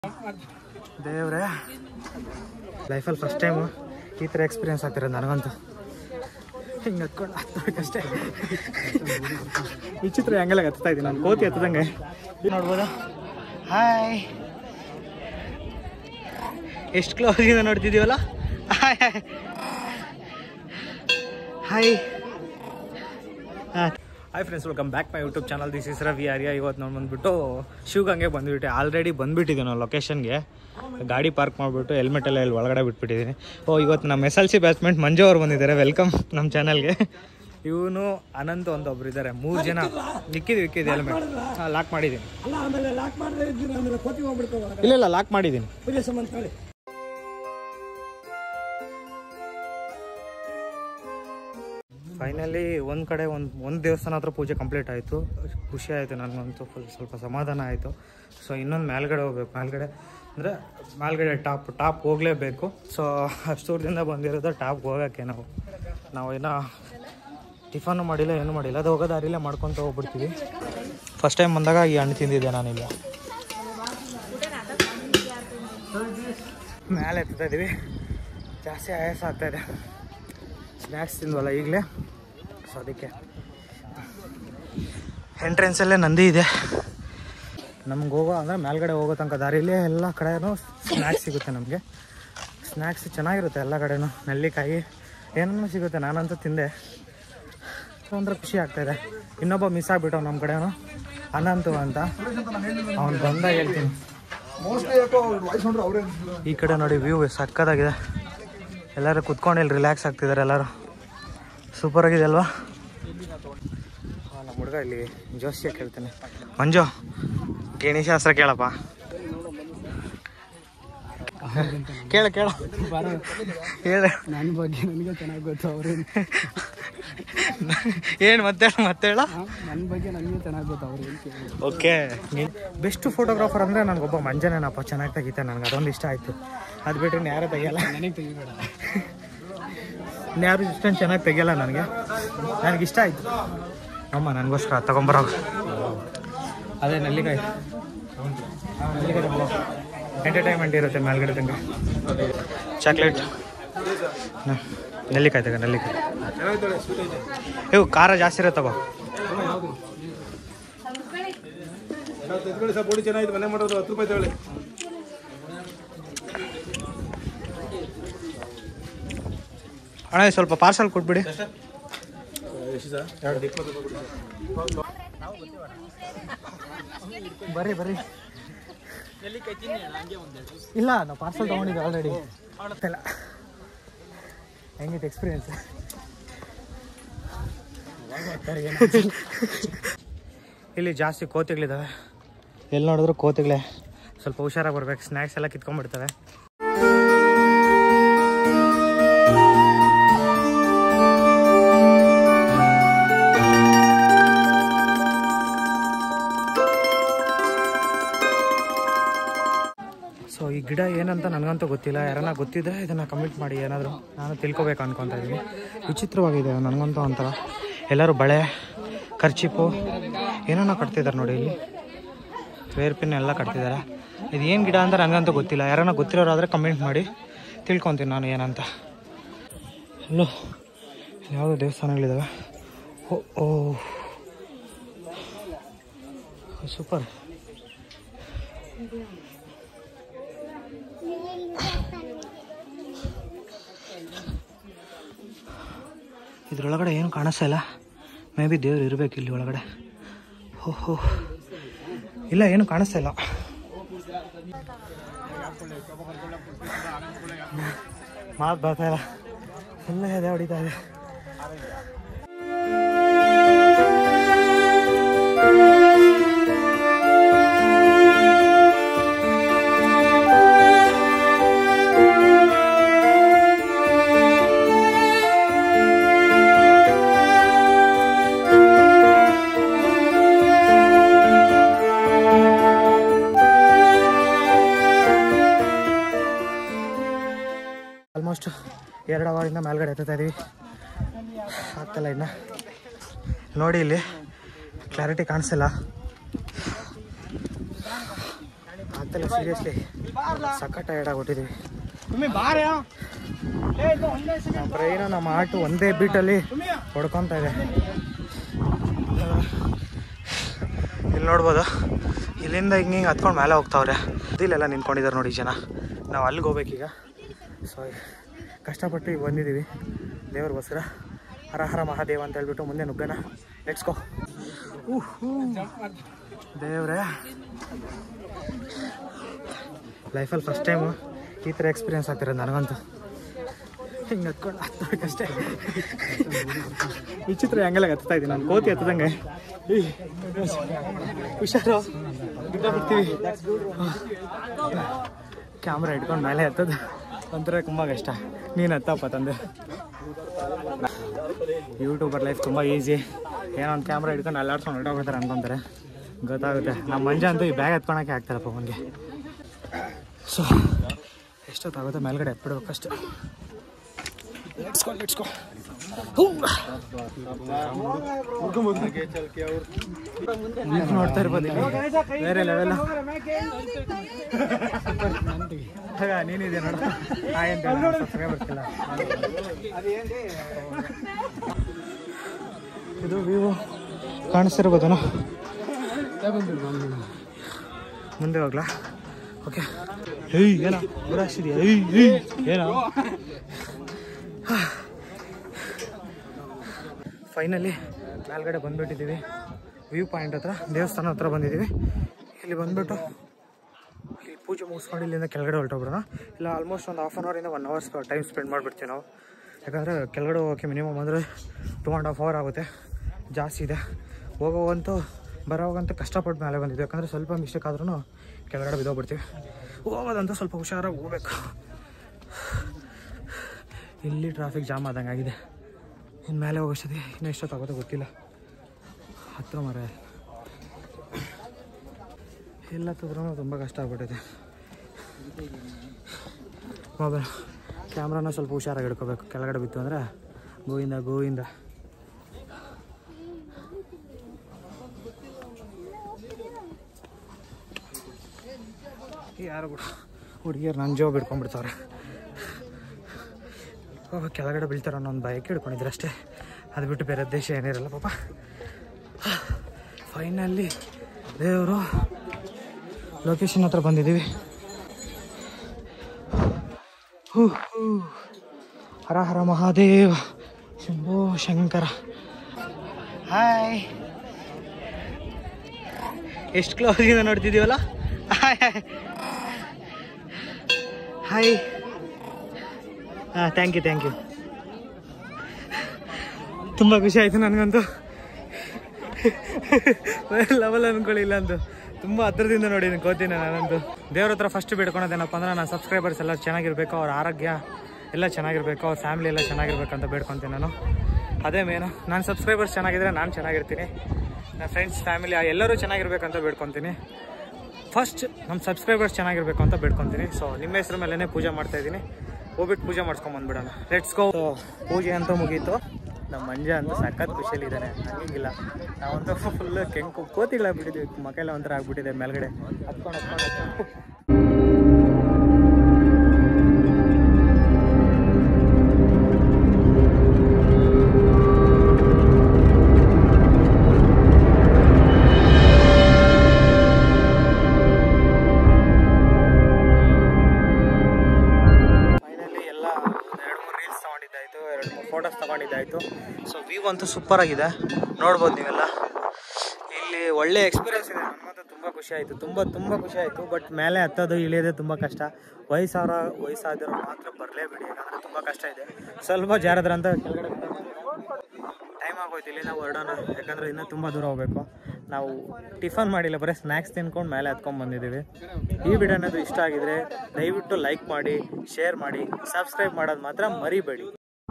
ದೇವ್ರೆ ಲೈಫಲ್ಲಿ first time ಈ ಥರ ಎಕ್ಸ್ಪೀರಿಯನ್ಸ್ ಆಗ್ತಿರೋದು ನನಗಂತೂ ಹಿಂಗೆ ಹತ್ಕೊಂಡು ಹತ್ತಬೇಕಷ್ಟೇ ವಿಚಿತ್ರ ಹಂಗೆಲ್ಲ ಹತ್ತಾ ಇದ್ದೀನಿ ನಾನು ಕೋತಿ ಹತ್ತದಂಗೆ ನೋಡ್ಬೋದಾ ಹಾಯ್ ಎಷ್ಟು ಕ್ಲೋಸ್ ಇದೆ ನೋಡ್ತಿದ್ದೀವಲ್ಲ hi hi hi hi friends welcome back my YouTube channel this is Ravi Arya ಇವತ್ತು ನಾನು ಬಂದ್ಬಿಟ್ಟು ಶಿವಗಂಗೆ ಬಂದುಬಿಟ್ಟೆ ಆಲ್ರೆಡಿ ಬಂದುಬಿಟ್ಟಿದ್ದೀನಿ ನಾವು ಲೊಕೇಶನ್ಗೆ ಗಾಡಿ ಪಾರ್ಕ್ ಮಾಡಿಬಿಟ್ಟು ಹೆಲ್ಮೆಟ್ ಎಲ್ಲ ಇಲ್ಲಿ ಒಳಗಡೆ ಬಿಟ್ಬಿಟ್ಟಿದ್ದೀನಿ ಓ ಇವತ್ತು ನಮ್ಮ S L C batchmate Manju ಅವ್ರು ಬಂದಿದ್ದಾರೆ ವೆಲ್ಕಮ್ ನಮ್ಮ ಚಾನಲ್ಗೆ ಇವನು ಅನಂತ್ ಒಂದು ಒಬ್ರು ಇದ್ದಾರೆ ಮೂರು ಜನ ನಿಕ್ಕಿದ್ದು ಇಕ್ಕಿದ್ದು ಹೆಲ್ಮೆಟ್ ಹಾಂ ಲಾಕ್ ಮಾಡಿದ್ದೀನಿ ಅಲ್ಲ ಆಮೇಲೆ ಲಾಕ್ ಮಾಡಿದ್ರೆ ಇದ್ದೀರ ಆಮೇಲೆ ಕೋತಿ ಹೋಗ್ಬಿಡ್ತಾವ ಇಲ್ಲ ಇಲ್ಲ ಲಾಕ್ ಮಾಡಿದ್ದೀನಿ ಪೂಜೆ ಸಂಬಂಧ ಕಳಿ ಫೈನಲಿ ಒಂದು ಕಡೆ ಒಂದು ಒಂದು ದೇವಸ್ಥಾನ ಹತ್ರ ಪೂಜೆ ಕಂಪ್ಲೀಟ್ ಆಯಿತು ಖುಷಿ ಆಯಿತು ನನಗಂತೂ ಫುಲ್ ಸ್ವಲ್ಪ ಸಮಾಧಾನ ಆಯಿತು ಸೊ ಇನ್ನೊಂದು ಮೇಲ್ಗಡೆ ಹೋಗ್ಬೇಕು ಮೇಲ್ಗಡೆ ಅಂದರೆ ಮೇಲ್ಗಡೆ ಟಾಪ್ ಟಾಪ್ ಹೋಗಲೇಬೇಕು ಸೊ ಅಷ್ಟು ದೂರದಿಂದ ಬಂದಿರೋದು ಟಾಪ್ಗೆ ಹೋಗೋಕ್ಕೆ ನಾವು ನಾವು ಏನೋ ಟಿಫನ್ನು ಮಾಡಿಲ್ಲ ಏನೂ ಮಾಡಿಲ್ಲ ಅದು ಹೋಗೋ ದಾರಿಲೇ ಮಾಡ್ಕೊತ ಹೋಗ್ಬಿಡ್ತೀವಿ ಫಸ್ಟ್ ಟೈಮ್ ಬಂದಾಗ ಈ ಹಣ್ಣು ತಿಂದಿದ್ದೆ ನಾನಿಲ್ಲ ಮೇಲೆ ಎತ್ತಾ ಇದ್ದೀವಿ ಜಾಸ್ತಿ ಆಯಾಸ ಆಗ್ತಾ ಇದೆ ಸ್ನ್ಯಾಕ್ಸ್ ತಿಂದ್ವಲ್ಲ ಈಗಲೇ ಸೊ ಅದಕ್ಕೆ ಎಂಟ್ರೆನ್ಸಲ್ಲೇ ನಂದಿ ಇದೆ ನಮ್ಗೆ ಹೋಗೋ ಅಂದರೆ ಮೇಲ್ಗಡೆ ಹೋಗೋ ತನಕ ದಾರಿಲಿ ಎಲ್ಲ ಕಡೆನೂ ಸ್ನ್ಯಾಕ್ಸ್ ಸಿಗುತ್ತೆ ನಮಗೆ ಸ್ನ್ಯಾಕ್ಸ್ ಚೆನ್ನಾಗಿರುತ್ತೆ ಎಲ್ಲ ಕಡೆನೂ ನೆಲ್ಲಿಕಾಯಿ ಏನೂ ಸಿಗುತ್ತೆ ನಾನಂತೂ ತಿಂದೆ ಸೊ ಅಂದ್ರೆ ಖುಷಿ ಆಗ್ತಾಯಿದೆ ಇನ್ನೊಬ್ಬ ಮಿಸ್ ಆಗಿಬಿಟ್ಟು ನಮ್ಮ ಕಡೆನೂ ಅನಂತು ಅಂತ ಅವ್ನು ಬಂದಾಗ ಹೇಳ್ತೀನಿ ಈ ಕಡೆ ನೋಡಿ ವ್ಯೂ ಸಕ್ಕತ್ತಾಗಿದೆ ಎಲ್ಲರೂ ಕುತ್ಕೊಂಡು ಇಲ್ಲಿ ರಿಲ್ಯಾಕ್ಸ್ ಆಗ್ತಿದ್ದಾರೆ ಎಲ್ಲರೂ ಸೂಪರ್ ಆಗಿದೆ ಅಲ್ವಾ ನಮ್ಮ ಹುಡುಗ ಇಲ್ಲಿ ಜೋಶಿಯ ಕೇಳ್ತಾನೆ ಮಂಜು ಗೇಣಿಶಾಸ್ತ್ರ ಕೇಳಪ್ಪ ಕೇಳ ಕೇಳ ಹೇಳ ನನ್ನ ಬಗ್ಗೆ ನನಗೆ ಚೆನ್ನಾಗಿ ಗೊತ್ತು ಅವ್ರೇನು ಏನು ಮತ್ತೆ ಮತ್ತೇಳ ನನ್ನ ಬಗ್ಗೆ ನನಗೆ ಚೆನ್ನಾಗಿ ಗೊತ್ತು ಅವ್ರು ಏನು ಕೇಳಿ ಓಕೆ ಬೆಸ್ಟ್ ಫೋಟೋಗ್ರಾಫರ್ ಅಂದರೆ ನನಗೊಬ್ಬ ಮಂಜನೇನಪ್ಪ ಚೆನ್ನಾಗಿ ತೆಗಿತಾನೆ ನನಗೆ ಅದೊಂದು ಇಷ್ಟ ಆಯಿತು ಅದು ಬಿಟ್ಟರೆ ಯಾರೂ ತೆಗಿಯಲ್ಲ ನನಗೆ ತೆಗಿಬೇಡ ಯಾರು ಇಷ್ಟೊಂದು ಚೆನ್ನಾಗಿ ತೆಗಿಯಲ್ಲ ನನಗೆ ನನಗೆ ಇಷ್ಟ ಆಯಿತು ಅಮ್ಮ ನನಗೋಸ್ಕರ ತಗೊಂಬರೋ ಅದೇ ನೆಲ್ಲಿಕಾಯಿ ನೆಲ್ಲಿಕಾಯಿ ತಗೊಂಬ ಎಂಟರ್ಟೈನ್ಮೆಂಟ್ ಇರುತ್ತೆ ಮೇಲ್ಗಡೆ ತನಕ ಚಾಕ್ಲೇಟ್ ಹ್ಮ್. ನೆಲ್ಲಿಕಾಯಿ ತಗ ನೆಲ್ಲಿಕಾಯಿ ಇವು ಖಾರ ಜಾಸ್ತಿ ಇರುತ್ತೆ ತಗೋ ಬೋಡಿ ಚೆನ್ನಾಗಿದೆ ಮನೆ ಮಾಡೋದು ಹತ್ತು ರೂಪಾಯಿ ತಗೊಳ್ಳಿ ಅಣ್ಣ ಇದು ಸ್ವಲ್ಪ ಪಾರ್ಸಲ್ ಕೊಟ್ಬಿಡಿ ಬರ್ರಿ ಬರ್ರಿ ಇಲ್ಲ ನಾವು ಪಾರ್ಸಲ್ ತೊಗೊಂಡಿದ್ದೆ ಆಲ್ರೆಡಿ ಇಲ್ಲ ಹೆಂಗಿತ್ತು ಎಕ್ಸ್ಪೀರಿಯನ್ಸ್ ಇಲ್ಲಿ ಜಾಸ್ತಿ ಕೋತಿಗಳಿದ್ದಾವೆ ಎಲ್ಲಿ ನೋಡಿದ್ರು ಕೋತಿಗಳೇ ಸ್ವಲ್ಪ ಹುಷಾರಾಗಿ ಬರ್ಬೇಕು ಸ್ನ್ಯಾಕ್ಸ್ ಎಲ್ಲ ಕಿತ್ಕೊಂಡ್ಬಿಡ್ತವೆ ಸೊ ಈ ಗಿಡ ಏನಂತ ನನಗಂತೂ ಗೊತ್ತಿಲ್ಲ ಯಾರನ್ನ ಗೊತ್ತಿದ್ರೆ ಇದನ್ನು ಕಮೆಂಟ್ ಮಾಡಿ ಏನಾದರೂ ನಾನು ತಿಳ್ಕೊಬೇಕು ಅನ್ಕೊತಾ ಇದ್ದೀನಿ ವಿಚಿತ್ರವಾಗಿದೆ ನನಗಂತೂ ಒಂಥರ ಎಲ್ಲರೂ ಬಳೆ ಖರ್ಚಿಪು ಏನೇನೋ ಕಟ್ತಿದ್ದಾರೆ ನೋಡಿ ಇಲ್ಲಿ ವೇರ್ ಪಿನ್ ಎಲ್ಲ ಕಟ್ತಿದ್ದಾರೆ ಇದು ಏನು ಗಿಡ ಅಂತ ನನಗಂತೂ ಗೊತ್ತಿಲ್ಲ ಯಾರನ್ನ ಗೊತ್ತಿರೋರಾದರೆ ಕಮೆಂಟ್ ಮಾಡಿ ತಿಳ್ಕೊತೀನಿ ನಾನು ಏನಂತ ಅಲ್ಲೋ ಯಾವುದೋ ದೇವಸ್ಥಾನಗಳಿದ್ದಾವೆ ಓ ಓ ಸೂಪರ್ ಇದ್ರೊಳಗಡೆ ಏನು ಕಾಣಿಸ್ತಾ ಇಲ್ಲ ಮೇ ಬಿ ದೇವ್ರು ಇರಬೇಕು ಇಲ್ಲಿ ಒಳಗಡೆ ಹೋ ಹೋ ಇಲ್ಲ ಏನು ಕಾಣಿಸ್ತಾ ಇಲ್ಲ ಮಾತು ಬರ್ತಾ ಇಲ್ಲ ಎಲ್ಲ ಎದೆ ಹೊಡಿತಾ ಇದೆ ಆಲ್ಮೋಸ್ಟ್ ಎರಡು ಅವರಿಂದ ಮೇಲ್ಗಡೆ ಎತ್ತುತ್ತಾ ಇದೀವಿ ಆಗ್ತಲ್ಲ ಇನ್ನು ನೋಡಿ ಇಲ್ಲಿ ಕ್ಲಾರಿಟಿ ಕಾಣಿಸಿಲ್ಲ ಆ ಆಗ್ತಿಲ್ಲ ಸೀರಿಯಸ್ಲಿ ಸಖತ್ ಟಯರ್ಡ್ ಆಗ್ಬಿಟ್ಟಿದ್ದೀವಿ ನಮ್ಮ ಬ್ರೈನು ನಮ್ಮ ಆಟು ಒಂದೇ ಬೀಟಲ್ಲಿ ಹೊಡ್ಕೊತಾ ಇದೆ ಇಲ್ಲಿ ನೋಡ್ಬೋದು ಇಲ್ಲಿಂದ ಹಿಂಗೆ ಹಿಂಗೆ ಹತ್ಕೊಂಡು ಮೇಲೆ ಹೋಗ್ತಾವ್ರೆ ಇಲ್ಲೆಲ್ಲ ನಿಂತ್ಕೊಂಡಿದ್ದಾರೆ ನೋಡಿ ಜನ ನಾವು ಅಲ್ಲಿಗೆ ಹೋಗ್ಬೇಕೀಗ ಸೊ ಕಷ್ಟಪಟ್ಟು ಈಗ ಬಂದಿದ್ದೀವಿ ದೇವ್ರಿಗೋಸ್ಕರ ಹರ ಹರ ಮಹಾದೇವ ಅಂತ ಹೇಳ್ಬಿಟ್ಟು ಮುಂದೆ ನುಗ್ಗಣ ಲೆಟ್ಸ್ ಗೋ ದೇವ್ರೆ ಲೈಫಲ್ಲಿ ಫಸ್ಟ್ ಟೈಮು ಈ ಥರ ಎಕ್ಸ್ಪೀರಿಯನ್ಸ್ ಆಗ್ತಿರೋದು ನನಗಂತೂ ಹಿಂಗೆ ಹತ್ಕೊಂಡು ಹತ್ತಬೇಕಷ್ಟೇ ವಿಚಿತ್ರ ಹೆಂಗೆಲ್ಲ ಹತ್ತಾ ಇದ್ದೀನಿ ನಾನು ಕೋತಿ ಹತ್ತದಂಗೆ ಏಯ್, ಹುಷಾರು ಬಿಡ್ತೀವಿ ಕ್ಯಾಮ್ರಾ ಇಟ್ಕೊಂಡು ಮೇಲೆ ಹತ್ತದು ಒಂಥರ ತುಂಬ ಕಷ್ಟ ನೀನು ಹತ್ತಪ್ಪ ತಂದೆ ಯೂಟ್ಯೂಬರ್ ಲೈಫ್ ತುಂಬ ಈಸಿ ಏನೋ ಒಂದು ಕ್ಯಾಮ್ರಾ ಇಟ್ಕೊಂಡು ಅಲ್ಲಾಡ್ಸ್ಕೊಂಡು ಹೊರಟೋಗ್ತಾರೆ ಅನ್ಕೊಂತಾರೆ ಗೊತ್ತಾಗುತ್ತೆ ನಮ್ಮ ಮಂಜ ಅಂತೂ ಈ ಬ್ಯಾಗ್ ಎತ್ಕೊಳಕ್ಕೆ ಆಗ್ತಾರಪ್ಪ ಅವನಿಗೆ ಸೊ ಎಷ್ಟೊತ್ತಾಗುತ್ತೆ ಮೇಲ್ಗಡೆ ಎತ್ಬಿಡ್ಬೇಕಷ್ಟೆ ಲೆಟ್ಸ್ಕೊ ಲೆಟ್ಸ್ಕೊ ನೋಡ್ತಾ ಇರ್ಬೋದು ಇಲ್ಲಿ. ಬೇರೆ ಲೆವೆಲ್ ಆಗ ನೀನಿದೆ ನೋಡ ಹಾಯ್ ಅಂತ ಹೇಳು, subscribers ಎಲ್ಲ. ಇದು ವ್ಯೂ ಕಾಣಿಸ್ತಿರ್ಬೋದೇನೋ ಮುಂದೆ ಹೋಗ್ಲಾ ಓಕೆ ಹೇಯ್ ಏನ ಊರಾಗ್ಸಿದ್ಯಾ ಏಯ್ ಏಯ್ ಏನೋ ಫೈನಲಿ ಮೇಲ್ಗಡೆ ಬಂದ್ಬಿಟ್ಟಿದ್ದೀವಿ ವ್ಯೂ ಪಾಯಿಂಟ್ ಹತ್ರ ದೇವಸ್ಥಾನ ಹತ್ರ ಬಂದಿದ್ದೀವಿ ಇಲ್ಲಿ ಬಂದ್ಬಿಟ್ಟು ಇಲ್ಲಿ ಪೂಜೆ ಮುಗಿಸ್ಕೊಂಡು ಇಲ್ಲಿಂದ ಕೆಳಗಡೆ ಹೊರಟೋಗ್ಬಿಡೋಣ ಇಲ್ಲ ಆಲ್ಮೋಸ್ಟ್ ಒಂದು ಹಾಫ್ ಆನ್ ಅವರಿಂದ ಒನ್ ಅವರ್ಸ್ ಟೈಮ್ ಸ್ಪೆಂಡ್ ಮಾಡಿಬಿಡ್ತೀವಿ ನಾವು ಯಾಕಂದರೆ ಕೆಳಗಡೆ ಹೋಗೋಕ್ಕೆ ಮಿನಿಮಮ್ ಅಂದರೆ ಟೂ ಆ್ಯಂಡ್ ಹಾಫ್ ಅವರ್ ಆಗುತ್ತೆ ಜಾಸ್ತಿ ಇದೆ ಹೋಗೋವಂತೂ ಬರೋವಾಗಂತೂ ಕಷ್ಟಪಟ್ಟು ಮೇಲೆ ಬಂದಿದ್ವಿ ಯಾಕಂದರೆ ಸ್ವಲ್ಪ ಮಿಸ್ಟೇಕ್ ಆದ್ರೂ ಕೆಳಗಡೆ ಬಿದ್ದೋಗ್ಬಿಡ್ತೀವಿ ಹೋಗೋದಂತೂ ಸ್ವಲ್ಪ ಹುಷಾರಾಗಿ ಹೋಗ್ಬೇಕು ಇಲ್ಲಿ ಟ್ರಾಫಿಕ್ ಜಾಮ್ ಆದಂಗೆ ಆಗಿದೆ ಇನ್ನು ಮೇಲೆ ಹೋಗೋಷ್ಟೊತ್ತಿ ಇನ್ನೂ ಎಷ್ಟೊತ್ತಾಗುತ್ತೋ ಗೊತ್ತಿಲ್ಲ ಹತ್ರ ಮರ ಎಲ್ಲ ತದ್ರೂ ತುಂಬ ಕಷ್ಟ ಆಗ್ಬಿಟ್ಟಿದೆ ಮೊಬೈಲ್ ಕ್ಯಾಮ್ರಾನ ಸ್ವಲ್ಪ ಹುಷಾರಾಗಿ ಹಿಡ್ಕೋಬೇಕು ಕೆಳಗಡೆ ಬಿತ್ತು ಅಂದರೆ ಗೋವಿಂದ ಗೋವಿಂದ ಯಾರು ಕೂಡ ಹುಡುಗಿಯರು ನನ್ನ ಜೋಬ್ ಹಿಡ್ಕೊಂಡ್ಬಿಡ್ತಾವ್ರೆ ಪಾಪ ಕೆಳಗಡೆ ಬೀಳ್ತಾರೆ ಅನ್ನೋ ಒಂದು ಬಯಕೆ ಹಿಡ್ಕೊಂಡಿದ್ರೆ ಅಷ್ಟೇ ಅದು ಬಿಟ್ಟು ಬೇರೆ ದೇಶ ಏನಿರಲ್ಲ ಪಾಪ ಫೈನಲ್ಲಿ ದೇವರು ಲೊಕೇಶನ್ ಹತ್ರ ಬಂದಿದ್ದೀವಿ ಹೂ ಹೂ ಹರ ಹರ ಮಹಾದೇವ ಶಂಭೋ ಶಂಕರ ಹಾಯ್ ಎಷ್ಟು ಕ್ಲೋಸಿಂದ ನೋಡ್ತಿದ್ದೀವಲ್ಲ ಹಾಯ್ ಹಾಯ್ ಹಾಂ ಥ್ಯಾಂಕ್ ಯು ಥ್ಯಾಂಕ್ ಯು ತುಂಬ ಖುಷಿ ಆಯಿತು ನನಗಂತೂ ಲೆವೆಲ್ ಅನ್ಕೊಳ್ಳಿಲ್ಲ ಅಂತು ತುಂಬ ಹತ್ರದಿಂದ ನೋಡಿದ್ದೀನಿ ಕೋತಿನ ನಾನಂತೂ ದೇವ್ರ ಹತ್ರ ಫಸ್ಟ್ ಬೇಡ್ಕೊಳೋದೇನಪ್ಪ ಅಂದ್ರೆ ನನ್ನ ಸಬ್ಸ್ಕ್ರೈಬರ್ಸ್ ಎಲ್ಲ ಚೆನ್ನಾಗಿರ್ಬೇಕು ಅವ್ರ ಆರೋಗ್ಯ ಎಲ್ಲ ಚೆನ್ನಾಗಿರ್ಬೇಕು ಅವ್ರ ಫ್ಯಾಮಿಲಿ ಎಲ್ಲ ಚೆನ್ನಾಗಿರ್ಬೇಕು ಅಂತ ಬೇಡ್ಕೊತೀನಿ ನಾನು ಅದೇ ಮೇನು ನನ್ನ ಸಬ್ಸ್ಕ್ರೈಬರ್ಸ್ ಚೆನ್ನಾಗಿದ್ರೆ ನಾನು ಚೆನ್ನಾಗಿರ್ತೀನಿ ನನ್ನ ಫ್ರೆಂಡ್ಸ್ ಫ್ಯಾಮಿಲಿ ಎಲ್ಲರೂ ಚೆನ್ನಾಗಿರ್ಬೇಕಂತ ಬೇಡ್ಕೊತೀನಿ ಫಸ್ಟ್ ನಮ್ಮ ಸಬ್ಸ್ಕ್ರೈಬರ್ಸ್ ಚೆನ್ನಾಗಿರ್ಬೇಕು ಅಂತ ಬೇಡ್ಕೊತೀನಿ ಸೊ ನಿಮ್ಮ ಹೆಸರು ಮೇಲೇ ಪೂಜೆ ಮಾಡ್ತಾ ಇದ್ದೀನಿ ಹೋಗ್ಬಿಟ್ಟು ಪೂಜೆ ಮಾಡ್ಸ್ಕೊಂಡ್ ಬಂದ್ಬಿಡೋಣ ಲೆಟ್ಸ್ ಗೋ ಪೂಜೆ ಅಂತೂ ಮುಗೀತು ನಮ್ಮ ಮಂಜ ಅಂತೂ ಸಖತ್ ಖುಷಿಯಲ್ಲಿದ್ದಾನೆ ಹಂಗಿಲ್ಲ ನಾವಂತೂ ಫುಲ್ ಕೆಂಕು ಕೋತಿಗಳಾಗ್ಬಿಟ್ಟಿದ್ವಿ ಮಕ್ಕ ಎಲ್ಲ ಒಂಥರ ಆಗ್ಬಿಟ್ಟಿದೆ ಮೇಲ್ಗಡೆ ಹತ್ಕೊಂಡು ಹತ್ಕೊಂಡು ಹತ್ಕೊಂಡು ಫೈನಲಿ ಎಲ್ಲ ಒಂದು ಎರಡು ಮೂರು ರೀಲ್ಸ್ ತೊಗೊಂಡಿದ್ದಾಯಿತು ಎರಡು ಮೂರು ಫೋಟೋಸ್ ತೊಗೊಂಡಿದ್ದಾಯಿತು ಸೊ ವ್ಯೂ ಅಂತೂ ಸೂಪರ್ ಆಗಿದೆ ನೋಡ್ಬೋದು ನೀವೆಲ್ಲ ಇಲ್ಲಿ ಒಳ್ಳೆ ಎಕ್ಸ್ಪೀರಿಯನ್ಸ್ ಇದೆ ನಮಗಂತೂ ತುಂಬ ಖುಷಿ ಆಯಿತು ತುಂಬ ತುಂಬ ಖುಷಿ ಆಯಿತು ಬಟ್ ಮೇಲೆ ಹತ್ತೋದು ಇಳಿಯೋದೇ ತುಂಬ ಕಷ್ಟ ವಯಸ್ಸಾರ ವಯಸ್ಸಾದವರು ಮಾತ್ರ ಬರಲೇಬೇಡಿ ಯಾಕಂದರೆ ತುಂಬ ಕಷ್ಟ ಇದೆ ಸ್ವಲ್ಪ ಜಾರದ್ರ ಅಂತ ಕೆಳಗಡೆ ಟೈಮ್ ಆಗೋಯ್ತು ಇಲ್ಲಿ ನಾವು ಹೊರಡೋಣ ಯಾಕಂದರೆ ಇನ್ನೂ ತುಂಬ ದೂರ ಹೋಗಬೇಕು ನಾವು ಟಿಫನ್ ಮಾಡಿಲ್ಲ ಬರೀ ಸ್ನ್ಯಾಕ್ಸ್ ತಿನ್ಕೊಂಡು ಮೇಲೆ ಹತ್ಕೊಂಡು ಬಂದಿದ್ದೀವಿ ಈ ವಿಡಿಯೋ ಏನಾದರೂ ಇಷ್ಟ ಆಗಿದ್ರೆ ದಯವಿಟ್ಟು ಲೈಕ್ ಮಾಡಿ ಶೇರ್ ಮಾಡಿ ಸಬ್ಸ್ಕ್ರೈಬ್ ಮಾಡೋದು ಮಾತ್ರ ಮರಿಬೇಡಿ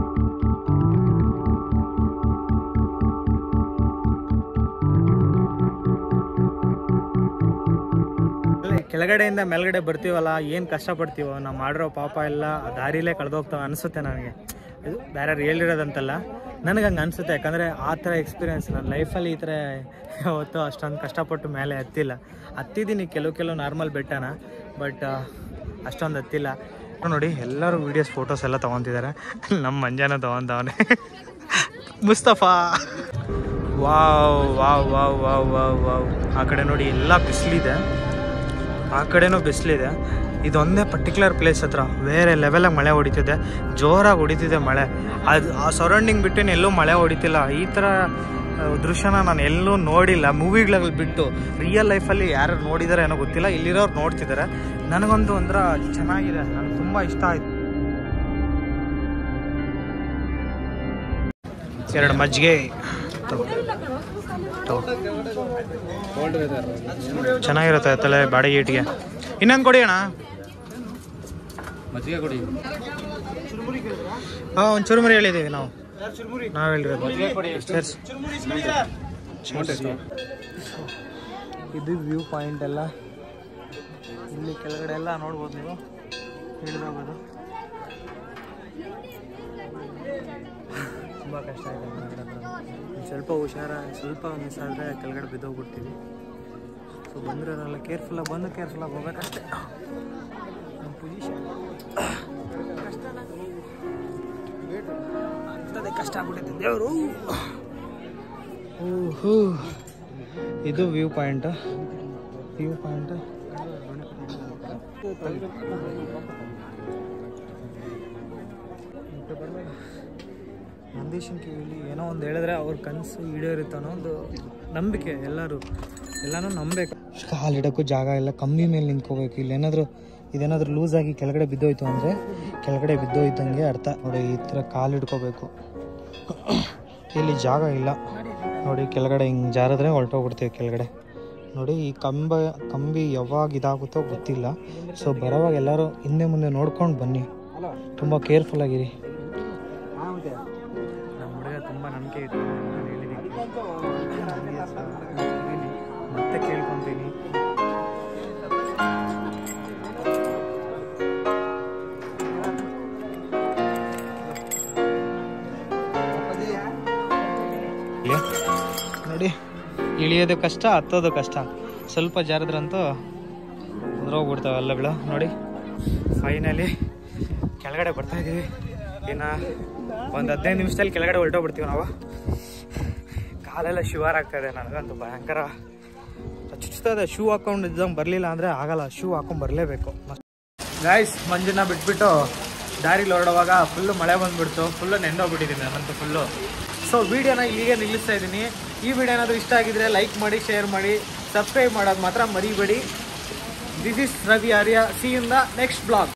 ಅಲ್ಲಿ ಕೆಳಗಡೆಯಿಂದ ಮೇಲ್ಗಡೆ ಬರ್ತೀವಲ್ಲ ಏನು ಕಷ್ಟಪಡ್ತೀವೋ ನಾವು ಮಾಡಿರೋ ಪಾಪ ಎಲ್ಲ ಆ ದಾರಿಲೇ ಕಳೆದೋಗ್ತಾವೆ ಅನಿಸುತ್ತೆ ನನಗೆ ಇದು ಬೇರೆ ಹೇಳಿರೋದಂತಲ್ಲ ನನಗೆ ಹಂಗೆ ಅನಿಸುತ್ತೆ ಯಾಕಂದರೆ ಆ ಥರ ಎಕ್ಸ್ಪೀರಿಯೆನ್ಸ್ ನನ್ನ ಲೈಫಲ್ಲಿ ಈ ಥರ ಯಾವತ್ತೂ ಅಷ್ಟೊಂದು ಕಷ್ಟಪಟ್ಟು ಮೇಲೆ ಹತ್ತಿಲ್ಲ ಹತ್ತಿದ್ದೀನಿ ಕೆಲವು ಕೆಲವು ನಾರ್ಮಲ್ ಬೆಟ್ಟನ ಬಟ್ ಅಷ್ಟೊಂದು ಹತ್ತಿಲ್ಲ ನೋಡಿ ಎಲ್ಲರೂ ವೀಡಿಯೋಸ್ ಫೋಟೋಸ್ ಎಲ್ಲ ತೊಗೊತಿದ್ದಾರೆ ನಮ್ಮ ಮಂಜಾನ ತೊಗೊತವನೆ Mustafa wow wow wow wow wow wow ಆ ಕಡೆ ನೋಡಿ ಎಲ್ಲ ಬಿಸಿಲಿದೆ ಆ ಕಡೆನೂ ಬಿಸಿಲಿದೆ ಇದೊಂದೇ ಪರ್ಟಿಕ್ಯುಲರ್ ಪ್ಲೇಸ್ ಹತ್ರ ಬೇರೆ ಲೆವೆಲಾಗಿ ಮಳೆ ಹೊಡಿತಿದೆ ಜೋರಾಗಿ ಹೊಡಿತಿದೆ ಮಳೆ ಅದು ಆ ಸರೌಂಡಿಂಗ್ ಬಿಟ್ಟು ಎಲ್ಲೂ ಮಳೆ ಹೊಡಿತಿಲ್ಲ ಈ ಥರ ಆ, ದೃಶ್ಯನ ನಾನು ಎಲ್ಲೂ ನೋಡಿಲ್ಲ ಮೂವಿಗಳಲ್ಲಿ ಬಿಟ್ಟು ರಿಯಲ್ ಲೈಫಲ್ಲಿ ಯಾರು ನೋಡಿದಾರೆ ಏನೋ ಗೊತ್ತಿಲ್ಲ ಇಲ್ಲಿರೋರು ನೋಡ್ತಿದ್ದಾರೆ ನನಗಂತೂ ಒಂಥರ ಚೆನ್ನಾಗಿದೆ ನನಗೆ ತುಂಬ ಇಷ್ಟ ಆಯ್ತು ಎರಡು ಮಜ್ಜಿಗೆ ತಗೋ. ತಗೋ. ಕೋಲ್ಡ್ ವೆದರ್ ಚೆನ್ನಾಗಿರುತ್ತೆ ತಲೆ ಬಾಡಿಗೆ ಇಟ್ಟಿಗೆ ಇನ್ನೊಂದು ಕೊಡಿ ಅಣ್ಣ ಮಜ್ಜಿಗೆ ಕೊಡಿ ಹಾಂ ಒಂದು ಚುರುಮುರಿ ಹೇಳಿದ್ದೀವಿ ನಾವು ನಾವು ಹೇಳಿರೋದು Cheers. Cheers. ಇದು ವ್ಯೂ ಪಾಯಿಂಟ್ ಎಲ್ಲ ಇಲ್ಲಿ ಕೆಳಗಡೆ ಎಲ್ಲ ನೋಡ್ಬೋದು ನೀವು ಇಳಿದೋಗೋದು ತುಂಬ ಕಷ್ಟ ಇದೆ ಮೇಲ್ಗಡೆ ಬರೋದು. ಒಂದ್ ಸ್ವಲ್ಪ ಹುಷಾರ ಸ್ವಲ್ಪ ಮಿಸ್ ಆದರೆ ಕೆಳಗಡೆ ಬಿದ್ದೋಗ್ಬಿಡ್ತೀವಿ ಸೊ ಬಂದಿರೋರೆಲ್ಲ ಕೇರ್ಫುಲ್ಲಾಗಿ ಬಂದು ಕೇರ್ಫುಲ್ಲಾಗಿ ಹೋಗ್ಬೇಕಷ್ಟೇ ನಮ್ಮ ಪೊಸಿಷನ್ ಕಷ್ಟನೇ ಕಷ್ಟ ಆಗ್ಬಿಟ್ಟಿದೆ ದೇವರು ಓಹೋ ಇದು ವ್ಯೂ ಪಾಯಿಂಟ್ ವ್ಯೂ ಪಾಯಿಂಟ್ ನಂದೀಶನ್ ಕಿವಿಲಿ ಏನೋ ಒಂದು ಹೇಳಿದ್ರೆ ಅವ್ರ ಕನಸು ಈಡೇರುತ್ತೆ ಅನ್ನೋ ಒಂದು ನಂಬಿಕೆ ಎಲ್ಲರೂ ಎಲ್ಲನೂ ನಂಬೇಕು ಕಾಲಿಡೋಕ್ಕೂ ಜಾಗ ಇಲ್ಲ ಕಂಬಿ ಮೇಲೆ ನಿಂತ್ಕೋಬೇಕು ಇಲ್ಲಿ ಏನಾದರೂ ಇದೇನಾದರೂ ಲೂಸ್ ಆಗಿ ಕೆಳಗಡೆ ಬಿದ್ದೋಯ್ತು ಅಂದರೆ ಕೆಳಗಡೆ ಬಿದ್ದೋಯ್ತಂಗೆ ಅರ್ಥ ನೋಡಿ ಈ ಥರ ಕಾಲು ಹಿಡ್ಕೋಬೇಕು ಇಲ್ಲಿ ಜಾಗ ಇಲ್ಲ ನೋಡಿ ಕೆಳಗಡೆ ಹಿಂಗೆ ಜಾರಿದ್ರೆ ಹೊರಟೋಗ್ಬಿಡ್ತೀವಿ ಕೆಳಗಡೆ ನೋಡಿ ಈ ಕಂಬ ಕಂಬಿ ಯಾವಾಗ ಇದಾಗುತ್ತೋ ಗೊತ್ತಿಲ್ಲ ಸೊ ಬರೋವಾಗ ಎಲ್ಲರೂ ಹಿಂದೆ ಮುಂದೆ ನೋಡ್ಕೊಂಡು ಬನ್ನಿ ತುಂಬ ಕೇರ್ಫುಲ್ ಆಗಿರಿ ನಮ್ಮ ಹುಡುಗ ತುಂಬ ನಂಬಿಕೆ ಇಟ್ಟು ನಾನು ಹೇಳಿದ್ದಕ್ಕೆ ಮತ್ತೆ ಕೇಳ್ಕೊತೀನಿ ನೋಡಿ ಇಳಿಯೋದು ಕಷ್ಟ ಹತ್ತೋದು ಕಷ್ಟ ಸ್ವಲ್ಪ ಜಾರದ್ರಂತೂ ಹೋಗ್ಬಿಡ್ತಾವೆ ಎಲ್ಲಗಳು ನೋಡಿ ಫೈನಲಿ ಕೆಳಗಡೆ ಬರ್ತಾ ಇದೀವಿ ಇನ್ನು ಒಂದು ಹದಿನೈದು ನಿಮಿಷದಲ್ಲಿ ಕೆಳಗಡೆ ಹೊರಟೋಗ್ಬಿಡ್ತೀವಿ ನಾವು ಕಾಲೆಲ್ಲ ಶಿವರ್ ಆಗ್ತಾಯಿದೆ ನನಗಂತೂ ಭಯಂಕರ ಚುಚ್ತದೆ ಶೂ ಹಾಕೊಂಡು ಇದ್ದಂಗೆ ಬರಲಿಲ್ಲ ಅಂದರೆ ಆಗಲ್ಲ ಶೂ ಹಾಕೊಂಡು ಬರಲೇಬೇಕು ಗಾಯ್ಸ್ ಮಂಜನ್ನ ಬಿಟ್ಬಿಟ್ಟು ದಾರಿಲಿ ಹೊರಡುವಾಗ ಫುಲ್ಲು ಮಳೆ ಬಂದ್ಬಿಡ್ತು ಫುಲ್ಲು ನೆಂದೋಗ್ಬಿಟ್ಟಿದ್ದೀನಿ ನಾನಂತೂ ಫುಲ್ಲು ಸೊ ವೀಡಿಯೋನ ಇಲ್ಲಿಗೆ ನಿಲ್ಲಿಸ್ತಾ ಇದ್ದೀನಿ ಈ ವಿಡಿಯೋ ಏನಾದರೂ ಇಷ್ಟ ಆಗಿದ್ರೆ ಲೈಕ್ ಮಾಡಿ ಶೇರ್ ಮಾಡಿ ಸಬ್ಸ್ಕ್ರೈಬ್ ಮಾಡೋದು ಮಾತ್ರ ಮರಿಬೇಡಿ this is Ravi Arya see in the next blog